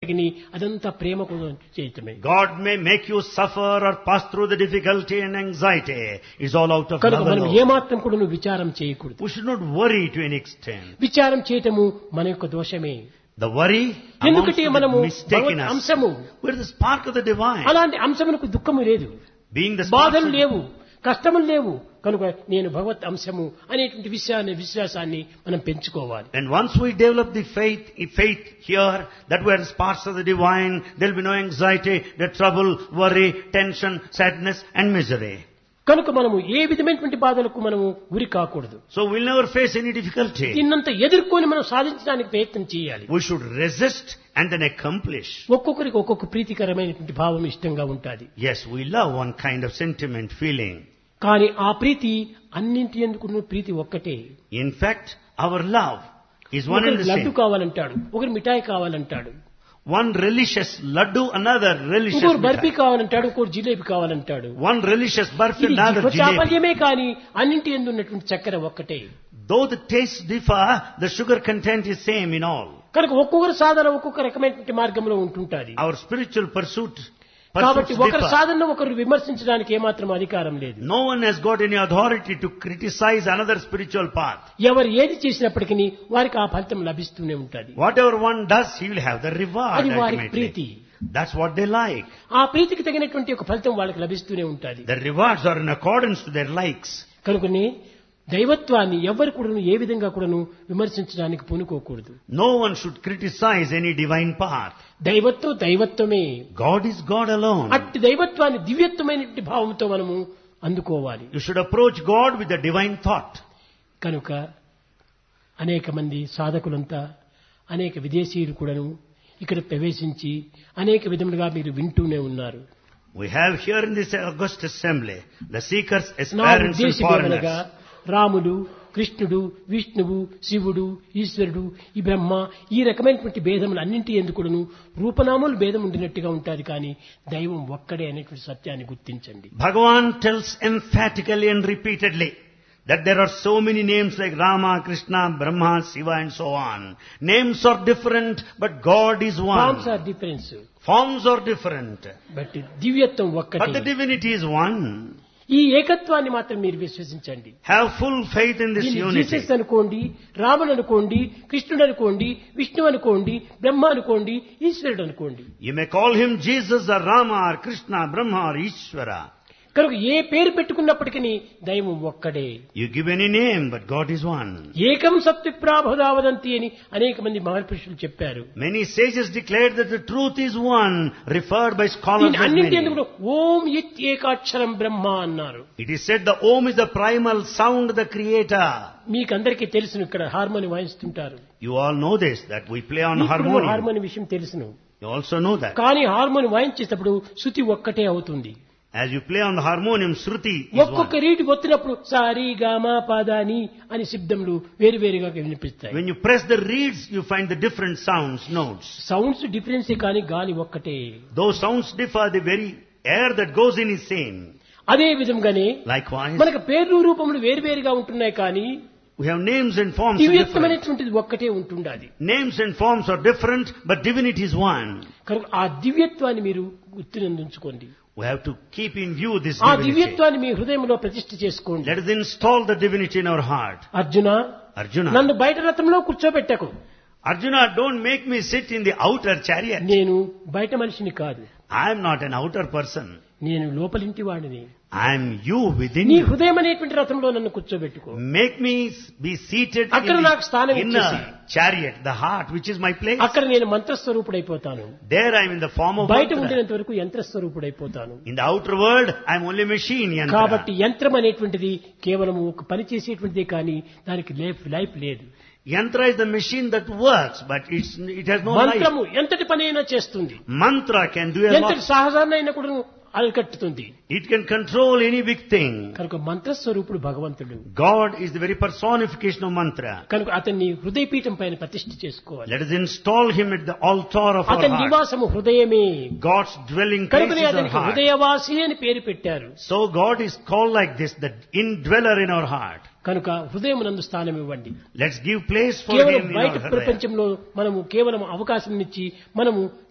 ని అదంతా ప్రేమ కోసం చేయటమే God may make you suffer or pass through the difficulty and anxiety. It's all out of కనుక love మనం alone. ఏమాత్రం కూడా నువ్వు విచారం చేయకూడదు We should not worry to any extent. విచారం చేయటము మన యొక్క దోషమే The worry amounts ఎందుకంటే to మనము the mistake in Bhagwat us. అంశము We're the spark of the divine. అలాంటి అంశమునకు దుఃఖము లేదు Being the spark బాధలు of లేవు కష్టములు లేవు కనుక నేను భగవత్ అంశము అనేటువంటి విషయాన్ని విశ్వాసాన్ని మనం పెంచుకోవాలి And once we develop the faith, faith here, that we are sparks of the divine, there'll be no anxiety, no trouble, worry, tension, sadness and misery. కనుక మనము ఏ విధమైనటువంటి బాధలకు మనము గురి కాకూడదు So we'll never face any difficulty. దీన్నంత ఎదుర్కొని మనం సాధించడానికి ప్రయత్నం చేయాలి We should resist and then accomplish. ఒక్కొక్కరికి ఒక్కొక్క ప్రీతికరమైనటువంటి భావం ఇష్టంగా ఉంటుంది Yes, we love one kind of sentiment, feeling. కానీ ఆ ప్రీతి అన్నింటి ఎందుకు ప్రీతి ఒక్కటే In fact, our love is one and ఒకరికి the లడ్డు same. కావాలంటాడు ఒకరు మిఠాయి కావాలంటాడు One relishes laddu, another relishes ఇంకొకరు బర్ఫీ mithai. కావాలంటాడు ఇంకొకరు జిలేబీ కావాలంటాడు One relishes burfi, ఇది another jalebi. చాపల్యమే కానీ అన్నింటి ఎందు ఉన్నటువంటి చక్కెర ఒక్కటే Though the tastes differ, the sugar content is same in all. కనుక ఒక్కొక్కరు సాధన ఒక్కొక్క రకమైనటువంటి మార్గంలో ఉంటుంటాది Our spiritual pursuit, కాబట్టి pursuits ఒకరి differ. సాధనను ఒకరు విమర్శించడానికి ఏమాత్రం అధికారం లేదు No one has got any authority to criticize another spiritual path. ఎవరు ఏది చేసినప్పటికీ వారికి ఆ ఫలితం లభిస్తూనే ఉంటుంది Whatever one does, he will have the reward అది వారి ultimately. Preethi That's what they like. ఆ ప్రీతికి తగినటువంటి ఒక ఫలితం వాళ్ళకి లభిస్తూనే ఉంటుంది The rewards are in accordance to their likes. కనుకనే దైవత్వాన్ని ఎవరు కూడాను ఏ విధంగా కూడాను విమర్శించడానికి పూనుకోకూడదు No one should criticize any divine path. దైవత్వం దైవత్వమే God is God alone. అట్టి దైవత్వాన్ని దివ్యత్వమైనటువంటి భావంతో మనము అందుకోవాలి You should approach God with the divine thought. కనుక అనేక మంది సాధకులంతా అనేక విదేశీయులు కూడాను ఇక్కడ ప్రవేశించి అనేక విధములుగా మీరు వింటూనే ఉన్నారు We have here in this august assembly the seekers, నా aspirants and ఉద్దేశం ఏమనగా foreigners. రాముడు కృష్ణుడు విష్ణువు శివుడు ఈశ్వరుడు ఈ బ్రహ్మ ఈ రకమైనటువంటి భేదములు అన్నింటి ఎందుకును రూపనామములు భేదం ఉండినట్టుగా ఉంటుంది కానీ దైవం ఒక్కడే అనేటువంటి సత్యాన్ని గుర్తించండి Bhagavan tells emphatically and repeatedly that there are so many names like Rama, Krishna, Brahma, Shiva and so on. Names are different, but God is forms one. Are difference Forms are different, but దివ్యత్వం but the ఒక్కటే divinity is one. ఈ ఏకత్వాన్ని మాత్రం మీరు విశ్వసించండి Have full faith in this దీన్ని unity. Jesus అనుకోండి రాముడు అనుకోండి కృష్ణుడు అనుకోండి విష్ణు అనుకోండి బ్రహ్మ అనుకోండి ఈశ్వరుడు అనుకోండి You may call him Jesus or Rama or Krishna, Brahma or Ishvara. కనుక ఏ పేరు పెట్టుకున్నప్పటికీ దైవం ఒక్కడే You give any name, but God is one. ఏకం సత్యప్రాభదావదంతి అని అనేక మంది మహర్పురుషులు చెప్పారు Many sages declared that the truth is one, referred by scholars దీని as అన్నింటి many. ఎందుకు ఓం ఇత్ ఏకాక్షరం బ్రహ్మ అన్నారు It is said the Om is the primal sound, the creator. మీకందరికీ తెలుసును ఇక్కడ హార్మోని వాయిస్తుంటారు You all know this, that we play on మీకు harmonium. హార్మోని విషయం తెలుసును You also know that. కానీ హార్మోని వాయించేటప్పుడు శృతి ఒక్కటే అవుతుంది As you play on the harmonium, Shruti is ఒక్కొక్క one. రీటి వచ్చినప్పుడు సారీ గామా పాదాని అని శబ్దములు వేరువేరుగా వినిపిస్తాయి When you press the reeds, you find the different sounds, notes. Sounds డిఫరెన్సే కానీ గాలి ఒక్కటే Those sounds differ, the very air that goes in is same. అదే విధంగానే Likewise, మనకు పేర్లు రూపములు వేరువేరుగా ఉంటున్నాయి కానీ we have names and forms are different. దివ్యత్వమైనటువంటిది ఒక్కటే ఉంటుండాలి Names and forms are different, but divinity is one. కనుక ఆ దివ్యత్వాన్ని మీరు గుర్తునందుంచుకోండి We have to keep in view this ఆ divinity. దివ్యత్వాన్ని మీ హృదయంలో ప్రతిష్ఠ చేసుకోండి Let us install the divinity in our heart. Arjuna Arjuna, నన్ను బయట రథంలో కూర్చోబెట్టకు Arjuna, don't make me sit in the outer chariot. నేను బయట మనిషిని కాదు I am not an outer person. నేను లోపలింటి వాడిని I am you within నీ you. హృదయం అనేటువంటి రథంలో నన్ను కూర్చోబెట్టుకో Make me be seated అక్కడ in నాకు స్థానం the inner ఇచ్చేసి. chariot, the heart, which is my place. అక్కడ నేను మంత్రస్వరూపుడైపోతాను There I am in the form of బయట mantra. ఉండినంత వరకు యంత్రస్వరూపుడైపోతాను In the outer world, I am only machine, yantra. కాబట్టి యంత్రం అనేటువంటిది కేవలం ఒక పని చేసేటువంటిదే కానీ దానికి లైఫ్ లైఫ్ లేదు Yantra is the machine that works, but it's, it has no life. మంత్రము ఎంతటి పని అయినా చేస్తుంది Mantra can do a ఎంతటి lot. సహజాన్ని అయినా కూడా అరికట్టుతుంది It can control any big thing. కనుక మంత్రస్వరూపుడు భగవంతుడు God is the very personification of mantra. కనుక అతన్ని హృదయపీఠం పైన ప్రతిష్ఠ చేసుకోవాలి Let us install him at the altar of our అతని heart. నివాసము హృదయమే God's dwelling place కనుకనే is our అతనికి heart. హృదయవాసి అని పేరు పెట్టారు So God is called like this, the indweller in our heart. కనుక హృదయమునందు స్థానం ఇవ్వండి Let's give place for కేవలం him in బయట our heart. ప్రపంచంలో మనము కేవలం అవకాశం ఇచ్చి మనము